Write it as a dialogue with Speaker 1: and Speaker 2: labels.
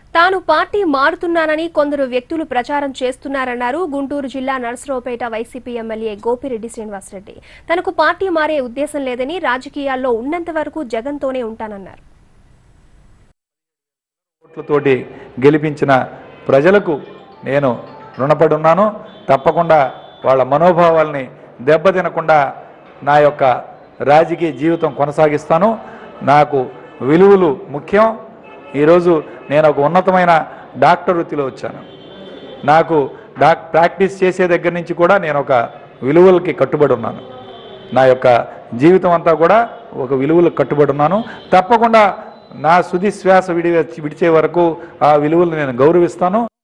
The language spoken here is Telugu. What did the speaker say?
Speaker 1: తాను పార్టీ మారుతున్నానని కొందరు వ్యక్తులు ప్రచారం చేస్తున్నారన్నారు గుంటూరు జిల్లా నర్సరావుపేట వైసీపీ ఎమ్మెల్యే గోపిరెడ్డి శ్రీనివాసరెడ్డి తనకు పార్టీ మారే ఉద్దేశం లేదని రాజకీయాల్లో ఉన్నంత వరకు జగన్తోనే ఉంటానన్నారు
Speaker 2: ఓట్లతోటి గెలిపించిన ప్రజలకు నేను రుణపడి ఉన్నాను తప్పకుండా వాళ్ళ మనోభావాల్ని దెబ్బతినకుండా నా యొక్క రాజకీయ జీవితం కొనసాగిస్తాను నాకు విలువలు ముఖ్యం ఈరోజు నేను ఒక ఉన్నతమైన డాక్టర్ వృత్తిలో వచ్చాను నాకు డాక్ ప్రాక్టీస్ చేసే దగ్గర నుంచి కూడా నేను ఒక విలువలకి కట్టుబడి ఉన్నాను నా యొక్క జీవితం అంతా కూడా ఒక విలువలకు కట్టుబడి ఉన్నాను తప్పకుండా నా సుది శ్వాస విడి విడిచే వరకు ఆ విలువలు నేను గౌరవిస్తాను